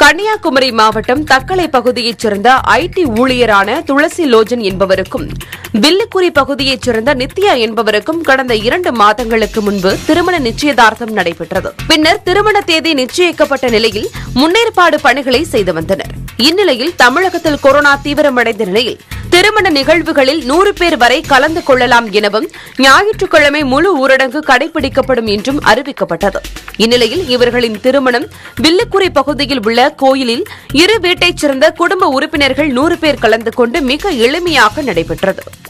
கன்னியாகுமரி மாவட்டம் தக்கலை பகுதியைச் சேர்ந்த ஐடி ஊழியரான துளசி லோஜன் என்பவருக்கும் வில்லுக்குரி பகுதியைச் சேர்ந்த நித்யா என்பவருக்கும் கடந்த இரண்டு மாதங்களுக்கு முன்பு திருமண நிச்சயதார்த்தம் நடைபெற்றது பின்னர் திருமண தேதி நிச்சயிக்கப்பட்ட நிலையில் முன்னேற்பாடு பணிகளை செய்து வந்தனர் இந்நிலையில் தமிழகத்தில் கொரோனா தீவிரமடைந்த நிலையில் திருமண நிகழ்வுகளில் நூறு பேர் வரை கலந்து கொள்ளலாம் எனவும் ஞாயிற்றுக்கிழமை முழு ஊரடங்கு கடைபிடிக்கப்படும் என்றும் அறிவிக்கப்பட்டது இந்நிலையில் இவர்களின் திருமணம் வில்லுக்குறை பகுதியில் உள்ள கோயிலில் இரு வீட்டைச் சேர்ந்த குடும்ப உறுப்பினர்கள் நூறு பேர் கலந்து கொண்டு மிக எளிமையாக நடைபெற்றது